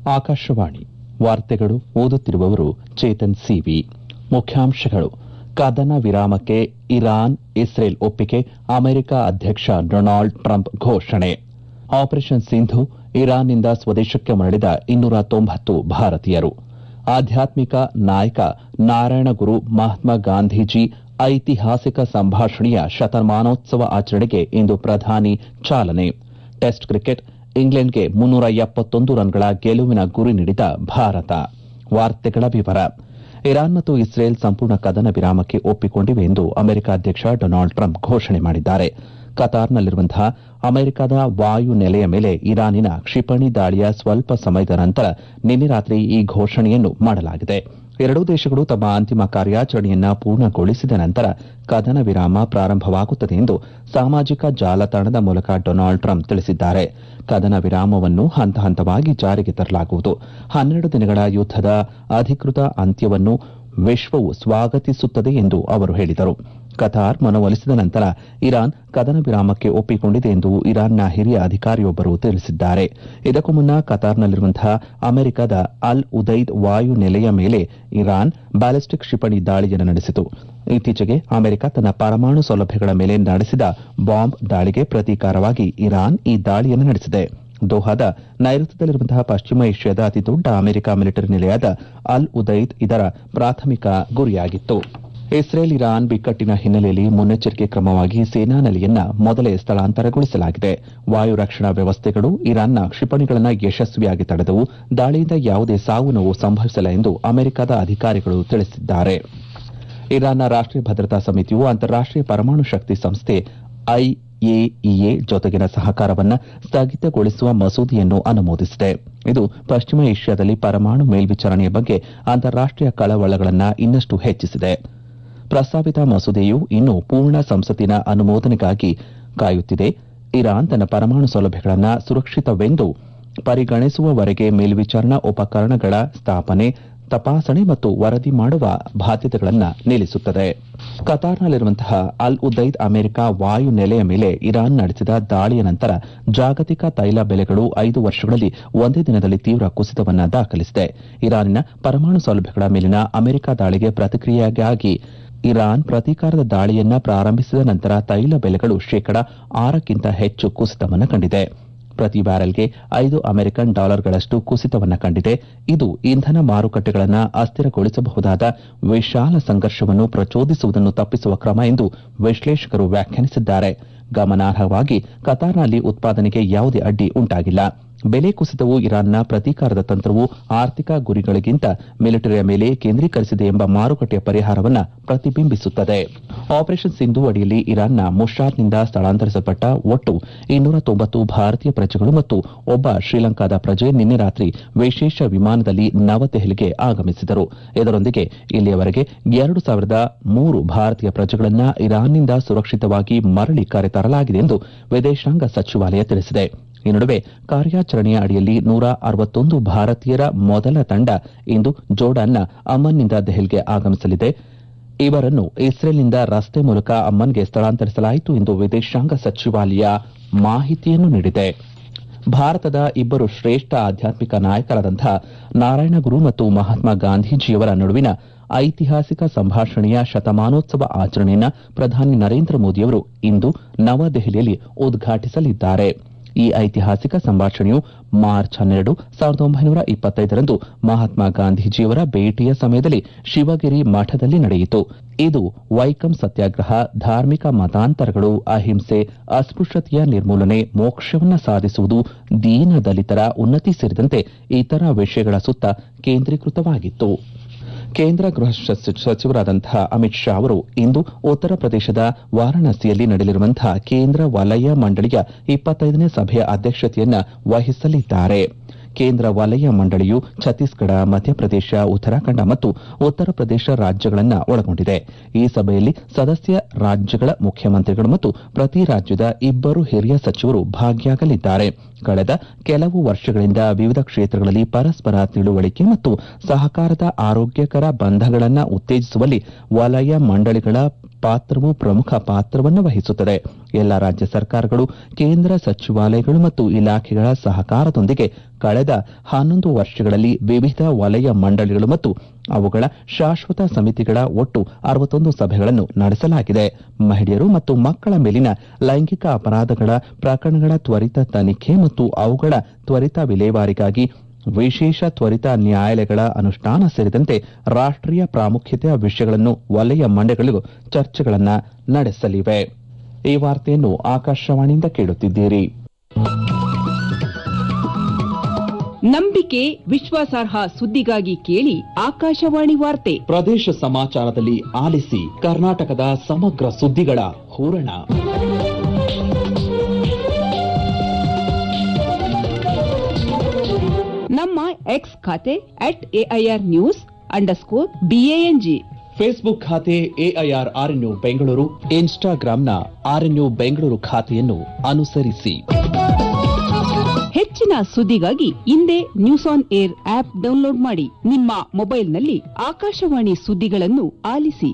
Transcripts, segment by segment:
ಆಕಾಶವಾಣಿ ವಾರ್ತೆಗಳು ಓದುತ್ತಿರುವವರು ಚೇತನ್ ಸಿವಿ ಮುಖ್ಯಾಂಶಗಳು ಕದನ ವಿರಾಮಕ್ಕೆ ಇರಾನ್ ಇಸ್ರೇಲ್ ಒಪ್ಪಿಗೆ ಅಮೆರಿಕ ಅಧ್ಯಕ್ಷ ಡೊನಾಲ್ಡ್ ಟ್ರಂಪ್ ಘೋಷಣೆ ಆಪರೇಷನ್ ಸಿಂಧು ಇರಾನ್ನಿಂದ ಸ್ವದೇಶಕ್ಕೆ ಮರಳಿದ ಇನ್ನೂರ ತೊಂಬತ್ತು ಭಾರತೀಯರು ಆಧ್ಯಾತ್ಮಿಕ ನಾಯಕ ನಾರಾಯಣಗುರು ಮಹಾತ್ಮ ಗಾಂಧೀಜಿ ಐತಿಹಾಸಿಕ ಸಂಭಾಷಣೆಯ ಶತಮಾನೋತ್ಸವ ಆಚರಣೆಗೆ ಇಂದು ಪ್ರಧಾನಿ ಚಾಲನೆ ಟೆಸ್ಟ್ ಕ್ರಿಕೆಟ್ ಇಂಗ್ಲೆಂಡ್ಗೆ ಮುನ್ನೂರ ಎಪ್ಪತ್ತೊಂದು ರನ್ಗಳ ಗೆಲುವಿನ ಗುರಿ ನೀಡಿದ ಭಾರತ ವಾರ್ತೆಗಳ ವಿವರ ಇರಾನ್ ಮತ್ತು ಇಸ್ರೇಲ್ ಸಂಪೂರ್ಣ ಕದನ ವಿರಾಮಕ್ಕೆ ಒಪ್ಪಿಕೊಂಡಿವೆ ಎಂದು ಅಮೆರಿಕ ಅಧ್ಯಕ್ಷ ಡೊನಾಲ್ಡ್ ಟ್ರಂಪ್ ಘೋಷಣೆ ಮಾಡಿದ್ದಾರೆ ಕತಾರ್ನಲ್ಲಿರುವಂತಹ ಅಮೆರಿಕದ ವಾಯು ನೆಲೆಯ ಮೇಲೆ ಇರಾನಿನ ಕ್ಷಿಪಣಿ ದಾಳಿಯ ಸ್ವಲ್ಪ ಸಮಯದ ನಂತರ ನಿನ್ನೆ ರಾತ್ರಿ ಈ ಘೋಷಣೆಯನ್ನು ಮಾಡಲಾಗಿದೆ ಎರಡೂ ದೇಶಗಳು ತಮ್ಮ ಅಂತಿಮ ಕಾರ್ಯಾಚರಣೆಯನ್ನ ಪೂರ್ಣಗೊಳಿಸಿದ ನಂತರ ಕದನ ವಿರಾಮ ಪ್ರಾರಂಭವಾಗುತ್ತದೆ ಎಂದು ಸಾಮಾಜಿಕ ಜಾಲತಾಣದ ಮೂಲಕ ಡೊನಾಲ್ಡ್ ಟ್ರಂಪ್ ತಿಳಿಸಿದ್ದಾರೆ ಕದನ ವಿರಾಮವನ್ನು ಹಂತ ಹಂತವಾಗಿ ಜಾರಿಗೆ ತರಲಾಗುವುದು ಹನ್ನೆರಡು ದಿನಗಳ ಯುದ್ದದ ಅಧಿಕೃತ ಅಂತ್ಯವನ್ನು ವಿಶ್ವವು ಸ್ವಾಗತಿಸುತ್ತದೆ ಎಂದು ಅವರು ಹೇಳಿದರು ಕತಾರ್ ಮನವೊಲಿಸಿದ ನಂತರ ಇರಾನ್ ಕದನ ವಿರಾಮಕ್ಕೆ ಒಪ್ಪಿಕೊಂಡಿದೆ ಎಂದು ಇರಾನ್ನ ಹಿರಿಯ ಅಧಿಕಾರಿಯೊಬ್ಬರು ತಿಳಿಸಿದ್ದಾರೆ ಇದಕ್ಕೂ ಮುನ್ನ ಕತಾರ್ನಲ್ಲಿರುವಂತಹ ಅಮೆರಿಕದ ಅಲ್ ಉದೈದ್ ವಾಯು ನೆಲೆಯ ಮೇಲೆ ಇರಾನ್ ಬ್ಯಾಲಿಸ್ಟಿಕ್ ಕ್ಷಿಪಣಿ ದಾಳಿಯನ್ನು ನಡೆಸಿತು ಇತ್ತೀಚೆಗೆ ಅಮೆರಿಕ ತನ್ನ ಪರಮಾಣು ಸೌಲಭ್ಯಗಳ ಮೇಲೆ ನಡೆಸಿದ ಬಾಂಬ್ ದಾಳಿಗೆ ಪ್ರತೀಕಾರವಾಗಿ ಇರಾನ್ ಈ ದಾಳಿಯನ್ನು ನಡೆಸಿದೆ ದೋಹಾದ ನೈಋತ್ಯದಲ್ಲಿರುವಂತಹ ಪಶ್ಚಿಮ ಏಷ್ಯಾದ ಅತಿದೊಡ್ಡ ಅಮೆರಿಕ ಮಿಲಿಟರಿ ನೆಲೆಯಾದ ಅಲ್ ಉದೈದ್ ಇದರ ಪ್ರಾಥಮಿಕ ಗುರಿಯಾಗಿತ್ತು ಇಸ್ರೇಲ್ ಇರಾನ್ ಬಿಕ್ಕಟ್ಟಿನ ಹಿನ್ನೆಲೆಯಲ್ಲಿ ಮುನ್ನೆಚ್ಚರಿಕೆ ಕ್ರಮವಾಗಿ ಸೇನಾ ನೆಲೆಯನ್ನ ಮೊದಲೇ ಸ್ಥಳಾಂತರಗೊಳಿಸಲಾಗಿದೆ ವಾಯು ರಕ್ಷಣಾ ವ್ಯವಸ್ಥೆಗಳು ಇರಾನ್ನ ಕ್ಷಿಪಣಿಗಳನ್ನು ಯಶಸ್ವಿಯಾಗಿ ತಡೆದವು ದಾಳಿಯಿಂದ ಯಾವುದೇ ಸಾವು ನೋವು ಸಂಭವಿಸಿಲ್ಲ ಎಂದು ಅಮೆರಿಕದ ಅಧಿಕಾರಿಗಳು ತಿಳಿಸಿದ್ದಾರೆ ಇರಾನ್ನ ರಾಷ್ಟೀಯ ಭದ್ರತಾ ಸಮಿತಿಯು ಅಂತಾರಾಷ್ಟೀಯ ಪರಮಾಣು ಶಕ್ತಿ ಸಂಸ್ಥೆ ಐಎಇಎ ಜೊತೆಗಿನ ಸಹಕಾರವನ್ನು ಸ್ಥಗಿತಗೊಳಿಸುವ ಮಸೂದೆಯನ್ನು ಅನುಮೋದಿಸಿದೆ ಇದು ಪಶ್ಚಿಮ ಏಷ್ಯಾದಲ್ಲಿ ಪರಮಾಣು ಮೇಲ್ವಿಚಾರಣೆಯ ಬಗ್ಗೆ ಅಂತಾರಾಷ್ಟೀಯ ಕಳವಳಗಳನ್ನು ಇನ್ನಷ್ಟು ಹೆಚ್ಚಿಸಿದೆ ಪ್ರಸ್ತಾವಿತ ಮಸೂದೆಯು ಇನ್ನೂ ಪೂರ್ಣ ಸಂಸತ್ತಿನ ಅನುಮೋದನೆಗಾಗಿ ಕಾಯುತ್ತಿದೆ ಇರಾನ್ ತನ್ನ ಪರಮಾಣು ಸೌಲಭ್ಯಗಳನ್ನು ಸುರಕ್ಷಿತವೆಂದು ಪರಿಗಣಿಸುವವರೆಗೆ ಮೇಲ್ವಿಚಾರಣಾ ಉಪಕರಣಗಳ ಸ್ಥಾಪನೆ ತಪಾಸಣೆ ಮತ್ತು ವರದಿ ಮಾಡುವ ಬಾಧ್ಯತೆಗಳನ್ನು ನಿಲ್ಲಿಸುತ್ತದೆ ಕತಾರ್ನಲ್ಲಿರುವಂತಹ ಅಲ್ ಉದೈದ್ ಅಮೆರಿಕ ವಾಯು ನೆಲೆಯ ಮೇಲೆ ಇರಾನ್ ನಡೆಸಿದ ದಾಳಿಯ ನಂತರ ಜಾಗತಿಕ ತೈಲ ಬೆಲೆಗಳು ಐದು ವರ್ಷಗಳಲ್ಲಿ ಒಂದೇ ದಿನದಲ್ಲಿ ತೀವ್ರ ಕುಸಿತವನ್ನು ದಾಖಲಿಸಿದೆ ಇರಾನಿನ ಪರಮಾಣು ಸೌಲಭ್ಯಗಳ ಮೇಲಿನ ಅಮೆರಿಕ ದಾಳಿಗೆ ಪ್ರತಿಕ್ರಿಯೆಯಾಗಿ ಇರಾನ್ ಪ್ರತೀಕಾರದ ದಾಳಿಯನ್ನ ಪ್ರಾರಂಭಿಸಿದ ನಂತರ ತೈಲ ಬೆಲೆಗಳು ಶೇಕಡ ಆರಕ್ಕಿಂತ ಹೆಚ್ಚು ಕುಸಿತವನ್ನು ಕಂಡಿದೆ ಪ್ರತಿ ಬ್ಯಾರೆಲ್ಗೆ ಐದು ಅಮೆರಿಕನ್ ಡಾಲರ್ಗಳಷ್ಟು ಕುಸಿತವನ್ನು ಕಂಡಿದೆ ಇದು ಇಂಧನ ಮಾರುಕಟ್ಟೆಗಳನ್ನು ಅಸ್ಥಿರಗೊಳಿಸಬಹುದಾದ ವಿಶಾಲ ಸಂಘರ್ಷವನ್ನು ಪ್ರಚೋದಿಸುವುದನ್ನು ತಪ್ಪಿಸುವ ಕ್ರಮ ಎಂದು ವಿಶ್ಲೇಷಕರು ವ್ಯಾಖ್ಯಾನಿಸಿದ್ದಾರೆ ಗಮನಾರ್ಹವಾಗಿ ಕತಾರ್ನಲ್ಲಿ ಉತ್ಪಾದನೆಗೆ ಯಾವುದೇ ಅಡ್ಡಿ ಉಂಟಾಗಿಲ್ಲ ಬೆಲೆ ಕುಸಿತವು ಇರಾನ್ನ ಪ್ರತೀಕಾರದ ತಂತ್ರವು ಆರ್ಥಿಕ ಗುರಿಗಳಿಗಿಂತ ಮಿಲಿಟರಿಯ ಮೇಲೆ ಕೇಂದ್ರೀಕರಿಸಿದೆ ಎಂಬ ಮಾರುಕಟ್ಟೆಯ ಪರಿಹಾರವನ್ನು ಪ್ರತಿಬಿಂಬಿಸುತ್ತದೆ ಆಪರೇಷನ್ ಸಿಂಧು ಅಡಿಯಲ್ಲಿ ಇರಾನ್ನ ಮುಷಾದ್ನಿಂದ ಸ್ಥಳಾಂತರಿಸಲ್ಪಟ್ಟ ಒಟ್ಟು ಇನ್ನೂರ ತೊಂಬತ್ತು ಭಾರತೀಯ ಪ್ರಜೆಗಳು ಮತ್ತು ಒಬ್ಬ ಶ್ರೀಲಂಕಾದ ಪ್ರಜೆ ನಿನ್ನೆ ರಾತ್ರಿ ವಿಶೇಷ ವಿಮಾನದಲ್ಲಿ ನವದೆಹಲಿಗೆ ಆಗಮಿಸಿದರು ಇದರೊಂದಿಗೆ ಇಲ್ಲಿಯವರೆಗೆ ಎರಡು ಸಾವಿರದ ಮೂರು ಭಾರತೀಯ ಪ್ರಜೆಗಳನ್ನು ಇರಾನ್ನಿಂದ ಸುರಕ್ಷಿತವಾಗಿ ಮರಳಿ ಕರೆತರಲಾಗಿದೆ ಎಂದು ವಿದೇಶಾಂಗ ಸಚಿವಾಲಯ ತಿಳಿಸಿದೆ ಈ ನಡುವೆ ಕಾರ್ಯಾಚರಣೆಯ ಅಡಿಯಲ್ಲಿ ನೂರ ಅರವತ್ತೊಂದು ಭಾರತೀಯರ ಮೊದಲ ತಂಡ ಇಂದು ಜೋರ್ಡಾನ್ನ ಅಮನ್ನಿಂದ ದೆಹಲಿಗೆ ಆಗಮಿಸಲಿದೆ ಇವರನ್ನು ಇಸ್ರೇಲ್ನಿಂದ ರಸ್ತೆ ಮೂಲಕ ಅಮ್ಮನ್ಗೆ ಸ್ಥಳಾಂತರಿಸಲಾಯಿತು ಎಂದು ವಿದೇಶಾಂಗ ಸಚಿವಾಲಯ ಮಾಹಿತಿಯನ್ನು ನೀಡಿದೆ ಭಾರತದ ಇಬ್ಬರು ಶ್ರೇಷ್ಠ ಆಧ್ಯಾತ್ಮಿಕ ನಾಯಕರಾದಂತಹ ನಾರಾಯಣಗುರು ಮತ್ತು ಮಹಾತ್ಮ ಗಾಂಧೀಜಿಯವರ ನಡುವಿನ ಐತಿಹಾಸಿಕ ಸಂಭಾಷಣೆಯ ಶತಮಾನೋತ್ಸವ ಆಚರಣೆಯನ್ನು ಪ್ರಧಾನಿ ನರೇಂದ್ರ ಮೋದಿಯವರು ಇಂದು ನವದೆಹಲಿಯಲ್ಲಿ ಉದ್ಘಾಟಿಸಲಿದ್ದಾರೆ ಈ ಐತಿಹಾಸಿಕ ಸಂಭಾಷಣೆಯು ಮಾರ್ಚ್ ಹನ್ನೆರಡು ಸಾವಿರದ ಒಂಬೈನೂರ ಇಪ್ಪತ್ತೈದರಂದು ಮಹಾತ್ಮ ಗಾಂಧೀಜಿಯವರ ಭೇಟಿಯ ಸಮಯದಲ್ಲಿ ಶಿವಗಿರಿ ಮಠದಲ್ಲಿ ನಡೆಯಿತು ಇದು ವೈಕಂ ಸತ್ಯಾಗ್ರಹ ಧಾರ್ಮಿಕ ಮತಾಂತರಗಳು ಅಹಿಂಸೆ ಅಸ್ಪೃಶ್ಯತೆಯ ನಿರ್ಮೂಲನೆ ಮೋಕ್ಷವನ್ನ ಸಾಧಿಸುವುದು ದೀನ ದಲಿತರ ಉನ್ನತಿ ಸೇರಿದಂತೆ ಇತರ ವಿಷಯಗಳ ಸುತ್ತ ಕೇಂದ್ರೀಕೃತವಾಗಿತ್ತು ಕೇಂದ್ರ ಗೃಹ ಸಚಿವರಾದಂತಹ ಅಮಿತ್ ಶಾ ಅವರು ಇಂದು ಉತ್ತರ ಪ್ರದೇಶದ ವಾರಾಣಸಿಯಲ್ಲಿ ನಡೆಯಲಿರುವಂತಹ ಕೇಂದ್ರ ವಲಯ ಮಂಡಳಿಯ ಇಪ್ಪತ್ತೈದನೇ ಸಭೆಯ ಅಧ್ಯಕ್ಷತೆಯನ್ನ ವಹಿಸಲಿದ್ದಾರೆ ಕೇಂದ್ರ ವಲಯ ಮಂಡಳಿಯು ಛತ್ತೀಸ್ಗಢ ಮಧ್ಯಪ್ರದೇಶ ಉತ್ತರಾಖಂಡ ಮತ್ತು ಉತ್ತರ ಪ್ರದೇಶ ರಾಜ್ಯಗಳನ್ನು ಒಳಗೊಂಡಿದೆ ಈ ಸಭೆಯಲ್ಲಿ ಸದಸ್ಯ ರಾಜ್ಯಗಳ ಮುಖ್ಯಮಂತ್ರಿಗಳು ಮತ್ತು ಪ್ರತಿ ರಾಜ್ಯದ ಇಬ್ಬರು ಹಿರಿಯ ಸಚಿವರು ಭಾಗಿಯಾಗಲಿದ್ದಾರೆ ಕಳೆದ ಕೆಲವು ವರ್ಷಗಳಿಂದ ವಿವಿಧ ಕ್ಷೇತ್ರಗಳಲ್ಲಿ ಪರಸ್ಪರ ತಿಳುವಳಿಕೆ ಮತ್ತು ಸಹಕಾರದ ಆರೋಗ್ಯಕರ ಬಂಧಗಳನ್ನು ಉತ್ತೇಜಿಸುವಲ್ಲಿ ವಲಯ ಮಂಡಳಿಗಳ ಪಾತ್ರವು ಪ್ರಮುಖ ಪಾತ್ರವನ್ನು ವಹಿಸುತ್ತದೆ ಎಲ್ಲ ರಾಜ್ಯ ಸರ್ಕಾರಗಳು ಕೇಂದ್ರ ಸಚಿವಾಲಯಗಳು ಮತ್ತು ಇಲಾಖೆಗಳ ಸಹಕಾರದೊಂದಿಗೆ ಕಳೆದ ಹನ್ನೊಂದು ವರ್ಷಗಳಲ್ಲಿ ವಿವಿಧ ವಲಯ ಮಂಡಳಿಗಳು ಮತ್ತು ಅವುಗಳ ಶಾಶ್ವತ ಸಮಿತಿಗಳ ಒಟ್ಟು ಅರವತ್ತೊಂದು ಸಭೆಗಳನ್ನು ನಡೆಸಲಾಗಿದೆ ಮಹಿಳೆಯರು ಮತ್ತು ಮಕ್ಕಳ ಮೇಲಿನ ಲೈಂಗಿಕ ಅಪರಾಧಗಳ ಪ್ರಕರಣಗಳ ತ್ವರಿತ ತನಿಖೆ ಮತ್ತು ಅವುಗಳ ತ್ವರಿತ ವಿಲೇವಾರಿಗಾಗಿ ವಿಶೇಷ ತ್ವರಿತ ನ್ಯಾಯಾಲಯಗಳ ಅನುಷ್ಠಾನ ಸೇರಿದಂತೆ ರಾಷ್ಟೀಯ ಪ್ರಾಮುಖ್ಯತೆಯ ವಿಷಯಗಳನ್ನು ವಲಯ ಮಂಡಳಿಗಳು ಚರ್ಚೆಗಳನ್ನು ನಡೆಸಲಿವೆ ಈ ವಾರ್ತೆಯನ್ನು ಆಕಾಶವಾಣಿಯಿಂದ ಕೇಳುತ್ತಿದ್ದೀರಿ ನಂಬಿಕೆ ವಿಶ್ವಾಸಾರ್ಹ ಸುದ್ದಿಗಾಗಿ ಕೇಳಿ ಆಕಾಶವಾಣಿ ವಾರ್ತೆ ಪ್ರದೇಶ ಸಮಾಚಾರದಲ್ಲಿ ಆಲಿಸಿ ಕರ್ನಾಟಕದ ಸಮಗ್ರ ಸುದ್ದಿಗಳ ಹೂರಣ ನಮ್ಮ ಎಕ್ಸ್ ಖಾತೆ at AIR news underscore BANG Facebook ಖಾತೆ ಎಐಆರ್ ಆರ್ಎನ್ಯು ಬೆಂಗಳೂರು ಇನ್ಸ್ಟಾಗ್ರಾಂನ ಆರ್ಎನ್ಯು ಬೆಂಗಳೂರು ಖಾತೆಯನ್ನು ಅನುಸರಿಸಿ ಹೆಚ್ಚಿನ ಸುದ್ದಿಗಾಗಿ ಹಿಂದೆ news on air app download ಮಾಡಿ ನಿಮ್ಮ ಮೊಬೈಲ್ನಲ್ಲಿ ಆಕಾಶವಾಣಿ ಸುದ್ದಿಗಳನ್ನು ಆಲಿಸಿ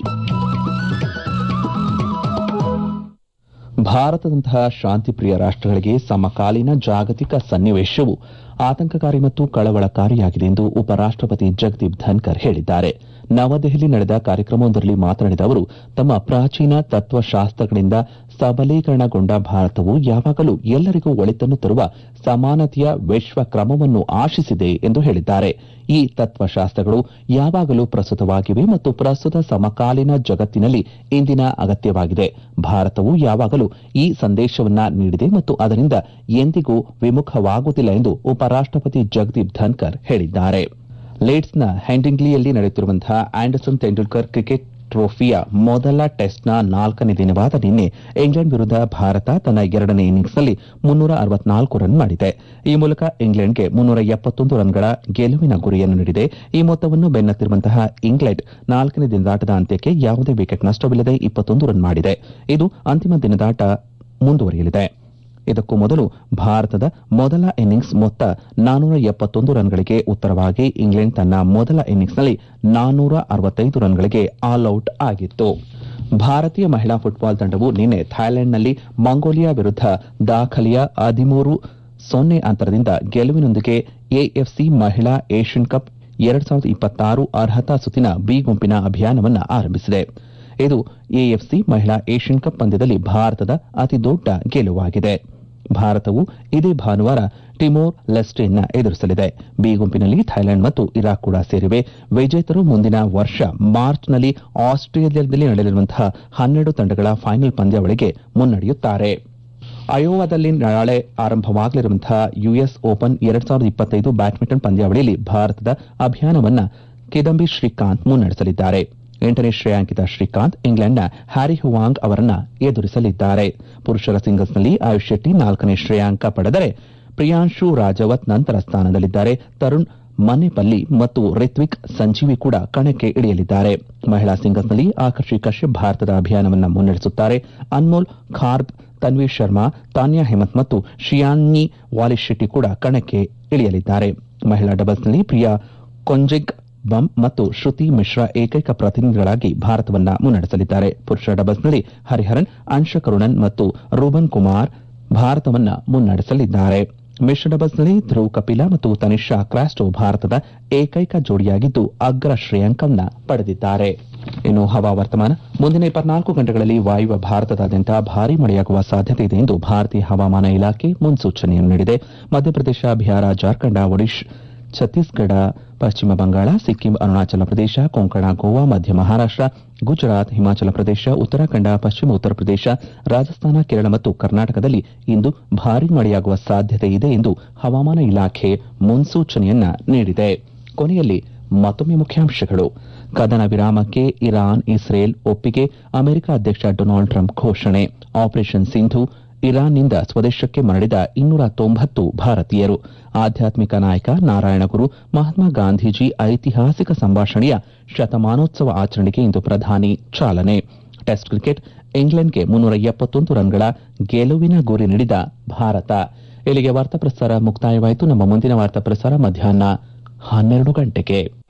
ಭಾರತದಂತಹ ಶಾಂತಿಪ್ರಿಯ ರಾಷ್ಟಗಳಿಗೆ ಸಮಕಾಲೀನ ಜಾಗತಿಕ ಸನ್ನಿವೇಶವು ಆತಂಕಕಾರಿ ಮತ್ತು ಕಳವಳಕಾರಿಯಾಗಿದೆ ಎಂದು ಉಪರಾಷ್ಟಪತಿ ಜಗದೀಪ್ ಧನ್ಕರ್ ಹೇಳಿದ್ದಾರೆ ನವದೆಹಲಿ ನಡೆದ ಕಾರ್ಯಕ್ರಮವೊಂದರಲ್ಲಿ ಮಾತನಾಡಿದ ಅವರು ತಮ್ಮ ಪ್ರಾಚೀನ ತತ್ವಶಾಸ್ತ್ರಗಳಿಂದ ಸಬಲೀಕರಣಗೊಂಡ ಭಾರತವು ಯಾವಾಗಲೂ ಎಲ್ಲರಿಗೂ ಒಳಿತನ್ನು ತರುವ ಸಮಾನತೆಯ ವಿಶ್ವ ಕ್ರಮವನ್ನು ಆಶಿಸಿದೆ ಎಂದು ಹೇಳಿದ್ದಾರೆ ಈ ತತ್ವಶಾಸ್ತ್ರಗಳು ಯಾವಾಗಲೂ ಪ್ರಸ್ತುತವಾಗಿವೆ ಮತ್ತು ಪ್ರಸ್ತುತ ಸಮಕಾಲೀನ ಜಗತ್ತಿನಲ್ಲಿ ಇಂದಿನ ಅಗತ್ಯವಾಗಿದೆ ಭಾರತವು ಯಾವಾಗಲೂ ಈ ಸಂದೇಶವನ್ನ ನೀಡಿದೆ ಮತ್ತು ಅದರಿಂದ ಎಂದಿಗೂ ವಿಮುಖವಾಗುವುದಿಲ್ಲ ಎಂದು ಉಪರಾಷ್ಟಪತಿ ಜಗದೀಪ್ ಧನ್ಕರ್ ಹೇಳಿದ್ದಾರೆ ಲೇಡ್ಸ್ನ ಹ್ಯಾಂಡಿಂಗ್ಲಿಯಲ್ಲಿ ನಡೆಯುತ್ತಿರುವಂತಹ ಆಂಡರ್ಸನ್ ತೆಂಡೂಲ್ಕರ್ ಕ್ರಿಕೆಟ್ ಟ್ರೋಫಿಯ ಮೊದಲ ಟೆಸ್ಟ್ನ ನಾಲ್ಕನೇ ದಿನವಾದ ನಿನ್ನೆ ಇಂಗ್ಲೆಂಡ್ ವಿರುದ್ಧ ಭಾರತ ತನ್ನ ಎರಡನೇ ಇನ್ನಿಂಗ್ಸ್ನಲ್ಲಿ ಮುನ್ನೂರ ಅರವತ್ನಾಲ್ಕು ರನ್ ಮಾಡಿದೆ ಈ ಮೂಲಕ ಇಂಗ್ಲೆಂಡ್ಗೆ ಮುನ್ನೂರ ಎಪ್ಪತ್ತೊಂದು ರನ್ಗಳ ಗೆಲುವಿನ ಗುರಿಯನ್ನು ನೀಡಿದೆ ಈ ಮೊತ್ತವನ್ನು ಬೆನ್ನತ್ತಿರುವಂತಹ ಇಂಗ್ಲೆಂಡ್ ನಾಲ್ಕನೇ ದಿನದಾಟದ ಅಂತ್ಯಕ್ಕೆ ಯಾವುದೇ ವಿಕೆಟ್ ನಷ್ಟವಿಲ್ಲದೆ ಇಪ್ಪತ್ತೊಂದು ರನ್ ಮಾಡಿದೆ ಇದು ಅಂತಿಮ ದಿನದಾಟ ಮುಂದುವರಿಯಲಿದೆ ಇದಕ್ಕೂ ಮೊದಲು ಭಾರತದ ಮೊದಲ ಇನ್ನಿಂಗ್ಸ್ ಮೊತ್ತ ನಾನೂರ ಎಪ್ಪತ್ತೊಂದು ರನ್ಗಳಿಗೆ ಉತ್ತರವಾಗಿ ಇಂಗ್ಲೆಂಡ್ ತನ್ನ ಮೊದಲ ಇನ್ನಿಂಗ್ಸ್ನಲ್ಲಿ ನಾನೂರ ಅರವತ್ತೈದು ರನ್ಗಳಿಗೆ ಆಲ್ಔಟ್ ಆಗಿತ್ತು ಭಾರತೀಯ ಮಹಿಳಾ ಫುಟ್ಬಾಲ್ ತಂಡವು ನಿನ್ನೆ ಥೈಲ್ಯಾಂಡ್ನಲ್ಲಿ ಮಂಗೋಲಿಯಾ ವಿರುದ್ಧ ದಾಖಲೆಯ ಹದಿಮೂರು ಸೊನ್ನೆ ಅಂತರದಿಂದ ಗೆಲುವಿನೊಂದಿಗೆ ಎಎಫ್ಸಿ ಮಹಿಳಾ ಏಷ್ಯನ್ ಕಪ್ ಎರಡ್ ಸಾವಿರದ ಇಪ್ಪತ್ತಾರು ಅರ್ಹತಾ ಸುತ್ತಿನ ಬಿ ಗುಂಪಿನ ಅಭಿಯಾನವನ್ನು ಆರಂಭಿಸಿದೆ ಇದು ಎಎಫ್ಸಿ ಮಹಿಳಾ ಏಷ್ಯನ್ ಕಪ್ ಪಂದ್ಯದಲ್ಲಿ ಭಾರತದ ಅತಿದೊಡ್ಡ ಗೆಲುವಾಗಿದೆ ಭಾರತವು ಇದೇ ಭಾನುವಾರ ಟಿಮೋರ್ ಲೆಸ್ಟೇನ್ನ ಎದುರಿಸಲಿದೆ ಬಿ ಗುಂಪಿನಲ್ಲಿ ಥೈಲ್ಯಾಂಡ್ ಮತ್ತು ಇರಾಕ್ ಕೂಡ ಸೇರಿವೆ ವಿಜೇತರು ಮುಂದಿನ ವರ್ಷ ಮಾರ್ಚ್ನಲ್ಲಿ ಆಸ್ಟ್ರೇಲಿಯಾದಲ್ಲಿ ನಡೆಯಲಿರುವಂತಹ ಹನ್ನೆರಡು ತಂಡಗಳ ಫೈನಲ್ ಪಂದ್ಯಾವಳಿಗೆ ಮುನ್ನಡೆಯುತ್ತಾರೆ ಅಯೋವಾದಲ್ಲಿ ನಾಳೆ ಆರಂಭವಾಗಲಿರುವಂತಹ ಯುಎಸ್ ಓಪನ್ ಎರಡ್ ಸಾವಿರದ ಇಪ್ಪತ್ತೈದು ಬ್ಯಾಡ್ಮಿಂಟನ್ ಪಂದ್ಯಾವಳಿಯಲ್ಲಿ ಭಾರತದ ಅಭಿಯಾನವನ್ನ ಕಿದಂಬಿ ಶ್ರೀಕಾಂತ್ ಮುನ್ನಡೆಸಲಿದ್ದಾರೆ ಎಂಟನೇ ಶ್ರೇಯಾಂಕಿತ ಶ್ರೀಕಾಂತ್ ಇಂಗ್ಲೆಂಡ್ನ ಹ್ಯಾರಿ ಹುವಾಂಗ್ ಅವರನ್ನ ಎದುರಿಸಲಿದ್ದಾರೆ ಪುರುಷರ ಸಿಂಗಲ್ಸ್ನಲ್ಲಿ ಆಯುಷ್ ಶೆಟ್ಟಿ ನಾಲ್ಕನೇ ಶ್ರೇಯಾಂಕ ಪಡೆದರೆ ಪ್ರಿಯಾಂಶು ರಾಜವತ್ ನಂತರ ಸ್ಥಾನದಲ್ಲಿದ್ದಾರೆ ತರುಣ್ ಮನೆಪಲ್ಲಿ ಮತ್ತು ರಿತ್ವಿಕ್ ಸಂಜೀವಿ ಕೂಡ ಕಣಕ್ಕೆ ಇಳಿಯಲಿದ್ದಾರೆ ಮಹಿಳಾ ಸಿಂಗಲ್ಸ್ನಲ್ಲಿ ಆಕರ್ಷಿ ಕಶ್ಯಪ್ ಭಾರತದ ಅಭಿಯಾನವನ್ನು ಮುನ್ನಡೆಸುತ್ತಾರೆ ಅನ್ಮೋಲ್ ಖಾರ್ದ್ ತನ್ವೀರ್ ಶರ್ಮಾ ತಾನ್ಯಾ ಹೇಮಂತ್ ಮತ್ತು ಶಿಯಾನ್ನಿ ವಾಲಿಶ್ ಶೆಟ್ಟಿ ಕೂಡ ಕಣಕ್ಕೆ ಇಳಿಯಲಿದ್ದಾರೆ ಮಹಿಳಾ ಡಬಲ್ಸ್ನಲ್ಲಿ ಪ್ರಿಯಾ ಕೊಂಜೆಗ್ ಬಂ ಮತ್ತು ಶ್ರುತಿ ಮಿಶ್ರಾ ಏಕೈಕ ಪ್ರತಿನಿಧಿಗಳಾಗಿ ಭಾರತವನ್ನ ಮುನ್ನಡೆಸಲಿದ್ದಾರೆ ಪುರುಷರ ಡಬಲ್ಸ್ನಲ್ಲಿ ಹರಿಹರನ್ ಅಂಶ ಕರುಣನ್ ಮತ್ತು ರೂಬನ್ ಕುಮಾರ್ ಭಾರತವನ್ನ ಮುನ್ನಡೆಸಲಿದ್ದಾರೆ ಮಿಶ್ರ ಡಬಲ್ಸ್ನಲ್ಲಿ ಧ್ರುವ್ ಕಪಿಲ ಮತ್ತು ತನಿಷಾ ಕ್ರಾಸ್ಟೋ ಭಾರತದ ಏಕೈಕ ಜೋಡಿಯಾಗಿದ್ದು ಅಗ್ರ ಶ್ರೇಯಾಂಕವನ್ನ ಪಡೆದಿದ್ದಾರೆ ಇನ್ನು ಹವಾವರ್ತಮಾನ ಮುಂದಿನ ಇಪ್ಪತ್ನಾಲ್ಕು ಗಂಟೆಗಳಲ್ಲಿ ವಾಯುವ್ಯ ಭಾರತದಾದ್ಯಂತ ಭಾರೀ ಮಳೆಯಾಗುವ ಸಾಧ್ಯತೆ ಇದೆ ಎಂದು ಭಾರತೀಯ ಹವಾಮಾನ ಇಲಾಖೆ ಮುನ್ಸೂಚನೆಯನ್ನು ನೀಡಿದೆ ಮಧ್ಯಪ್ರದೇಶ ಬಿಹಾರ ಜಾರ್ಖಂಡ್ ಒಡಿಶಾ ಛತ್ತೀಸ್ಗಢ ಪಶ್ಚಿಮ ಬಂಗಾಳ ಸಿಕ್ಕಿಂ ಅರುಣಾಚಲ ಪ್ರದೇಶ ಕೊಂಕಣ ಗೋವಾ ಮಧ್ಯ ಮಹಾರಾಷ್ಟ ಗುಜರಾತ್ ಹಿಮಾಚಲ ಪ್ರದೇಶ ಉತ್ತರಾಖಂಡ ಪಶ್ಚಿಮ ಉತ್ತರ ಪ್ರದೇಶ ರಾಜಸ್ಥಾನ ಕೇರಳ ಮತ್ತು ಕರ್ನಾಟಕದಲ್ಲಿ ಇಂದು ಭಾರೀ ಮಳೆಯಾಗುವ ಸಾಧ್ಯತೆ ಇದೆ ಎಂದು ಹವಾಮಾನ ಇಲಾಖೆ ಮುನ್ಸೂಚನೆಯನ್ನ ನೀಡಿದೆ ಕೊನೆಯಲ್ಲಿ ಮತ್ತೊಮ್ಮೆ ಮುಖ್ಯಾಂಶಗಳು ಕದನ ವಿರಾಮಕ್ಕೆ ಇರಾನ್ ಇಸ್ರೇಲ್ ಒಪ್ಪಿಗೆ ಅಮೆರಿಕ ಅಧ್ಯಕ್ಷ ಡೊನಾಲ್ಡ್ ಟ್ರಂಪ್ ಘೋಷಣೆ ಆಪರೇಷನ್ ಸಿಂಧು ಇರಾನ್ನಿಂದ ಸ್ವದೇಶಕ್ಕೆ ಮರಳಿದ ಇನ್ನೂರ ತೊಂಬತ್ತು ಭಾರತೀಯರು ಆಧ್ಯಾತ್ಮಿಕ ನಾಯಕ ನಾರಾಯಣಗುರು ಮಹಾತ್ಮ ಗಾಂಧೀಜಿ ಐತಿಹಾಸಿಕ ಸಂಭಾಷಣೆಯ ಶತಮಾನೋತ್ಸವ ಆಚರಣೆಗೆ ಇಂದು ಪ್ರಧಾನಿ ಚಾಲನೆ ಟೆಸ್ಟ್ ಕ್ರಿಕೆಟ್ ಇಂಗ್ಲೆಂಡ್ಗೆ ಮುನ್ನೂರ ಎಪ್ಪತ್ತೊಂದು ರನ್ಗಳ ಗೆಲುವಿನ ಗುರಿ ನೀಡಿದ ಭಾರತ ಇಲ್ಲಿಗೆ ವಾರ್ತಾ ಪ್ರಸಾರ ಮುಕ್ತಾಯವಾಯಿತು ನಮ್ಮ ಮುಂದಿನ ವಾರ್ತಾ ಪ್ರಸಾರ ಮಧ್ಯಾಹ್ನ ಹನ್ನೆರಡು ಗಂಟೆಗೆ